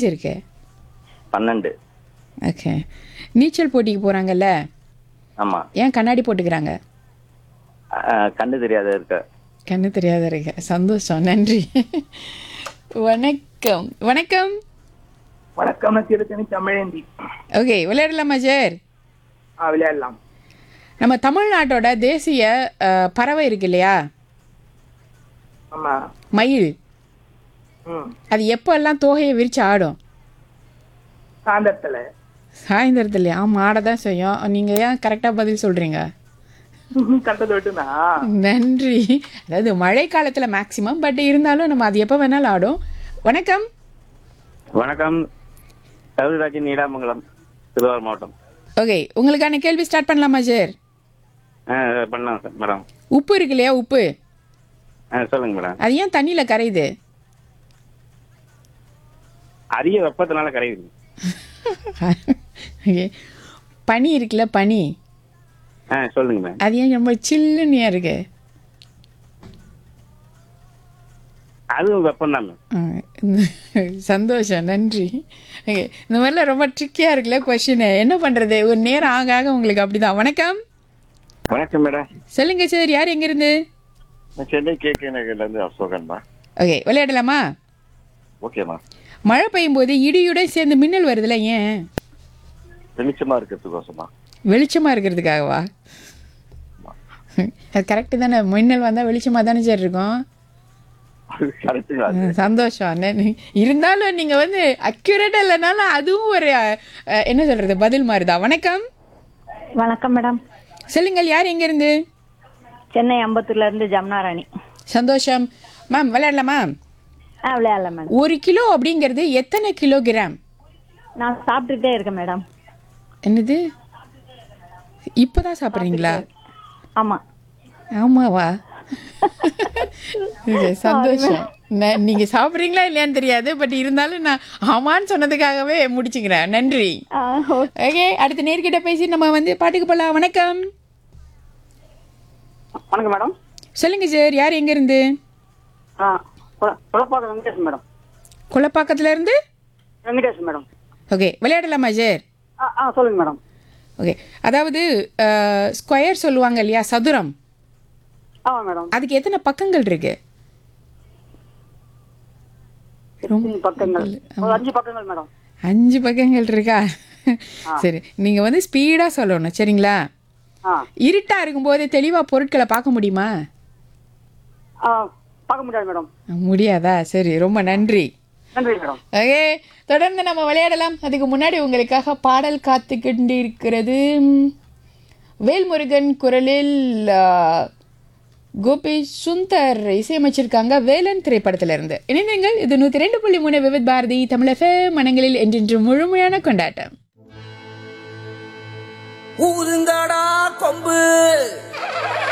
Age இருக்கு பன்னெண்டு okay நீச்சல் போட்டிக்கு போகிறாங்கல்ல ஆமா ஏன் கண்ணாடி போட்டுக்கிறாங்க அஹ், கண்ணு தெரியாத இருக்க கண்ணு தெரியாத இருக்க சந்தோஷம் நன்றி வணக்கம் வணக்கம் வணக்கம் நான் திருத்தணி தமிழேந்தி ஓகே விளையாடலாமா சார் ஆ விளையாடலாம் நம்ம தமிழ்நாட்டோட தேசிய அஹ், பறவை இருக்கு இல்லையா ஆமா மயில் ம் அது எப்போல்லாம் தோகையை விரிச்சு ஆடும் சாயந்தரத்துல சாயந்தரத்துல ஆமாம் ஆட தான் செய்யும் நீங்கள் ஏன் கரெக்டாக பதில் சொல்கிறீங்க கண்டது விட்டுனா நன்றி அதாவது மழை காலத்தில் மேக்ஸிமம் பட் இருந்தாலும் நம்ம அது எப்போ வேணாலும் ஆடும் வணக்கம் வணக்கம் கவிராஜ் நீடாமங்கலம் திருவாரூர் மாவட்டம் ஓகே உங்களுக்கான கேள்வி ஸ்டார்ட் பண்ணலாமா சார் ஆ பண்ணலாம் சார் மேடம் உப்பு இருக்கு இல்லையா உப்பு ஆ சொல்லுங்க மேடம் அது ஏன் தண்ணியில் கரையுது அதிக வெப்பத்தினால கரையுது Okay. பனி இருக்குல்ல பனி ஆ சொல்லுங்க மேம் அது ஏன் ரொம்ப சில்லுன்னு ஏன் இருக்கு அதுவும் வெப்பம் தான் மேம் ஆ, சந்தோஷம் நன்றி Okay. இந்த மாதிரிலாம் ரொம்ப ட்ரிக்கியாக இருக்குல்ல கொஷின் என்ன பண்ணுறது ஒரு நேரம் ஆக ஆக உங்களுக்கு அப்படிதான் வணக்கம் வணக்கம் மேடம் சொல்லுங்க சார் யார் எங்கேருந்து நான் சென்னை கே கே நகர்லேருந்து அசோகன்மா ஓகே விளையாடலாமா ஓகேம்மா மழை பெய்யும் போது இடியுடன் சேர்ந்து மின்னல் வருதுல ஏன் வெளிச்சமா இருக்கிறதுக்கோசமா வெளிச்சமாக இருக்கிறதுக்காகவா அது கரெக்டு தானே மின்னல் வந்தால் வெளிச்சமாக தானே சார் இருக்கும் கரெக்டுங்களா ம், சந்தோஷம் நன்றி. இருந்தாலும் நீங்கள் வந்து அக்யூரேட்டாக இல்லைனாலும் அதுவும் ஒரு அஹ், என்ன சொல்கிறது பதில் மாதிரிதான் வணக்கம் வணக்கம் மேடம் சொல்லுங்கள் யார் எங்கேருந்து சென்னை அம்பத்தூர்ல இருந்து ஜமுனா ராணி சந்தோஷம் மேம் விளையாடலாமா ஆ விளையாடலாம் மேடம் ஒரு கிலோ அப்படிங்கிறது எத்தனை கிலோகிராம் நான் சாப்பிட்டுட்டே இருக்கேன் மேடம் என்னது இப்போதான் சாப்பிட்றீங்களா ஆமா ஆமாவா Okay, சந்தோஷம் ந- நீங்க சாப்பிட்றீங்களா இல்லையான்னு தெரியாது பட் இருந்தாலும் நான் ஆமான்னு சொன்னதுக்காகவே முடிச்சுக்கிறேன் நன்றி ஆ, ஓ- ஓகே அடுத்த நேர்கிட்ட பேசி நம்ம வந்து பாட்டுக்கு போகலாம் வணக்கம் வணக்கம் மேடம் சொல்லுங்க சார் யார் எங்க இருந்து ஆ குழப்பாக்கம் வெங்கடேஷ் மேடம் குளப்பாக்கத்துல இருந்து வெங்கடேஷ் மேடம் ஓகே விளையாடலாமா சார் ஆ ஆ சொல்லுங்க மேடம் ஓகே அதாவது ஸ்கொயர் சொல்லுவாங்க இல்லையா சதுரம் ஆமா மேடம் அதுக்கு எத்தனை பக்கங்கள் இருக்கு எத்தனை பக்கங்கள் ஒரு அஞ்சு பக்கங்கள் மேடம் அஞ்சு பக்கங்கள் இருக்கா சரி நீங்க வந்து ஸ்பீடா சொல்லணும் சரிங்களா ஆ இருட்டா இருக்கும்போது தெளிவா பொருட்களை பார்க்க முடியுமா ஆ பார்க்க முடியாது மேடம் முடியாதா சரி ரொம்ப நன்றி நன்றி மேடம் ஓகே தொடர்ந்து நம்ம விளையாடலாம் அதுக்கு முன்னாடி உங்களுக்காக பாடல் காத்துக்கிட்டு இருக்கிறது ம், வேல்முருகன் குரலில் ஆ, கோபி சுந்தர் இசையமைச்சிருக்காங்க வேலன் திரைப்படத்துல இருந்து இணைந்தீங்கள் இது நூத்தி ரெண்டு புள்ளி மூணு விவித் பாரதி தமிழக மனங்களில் என்றென்று முழுமையான கொண்டாட்டம் ஊதுங்கடா கொம்பு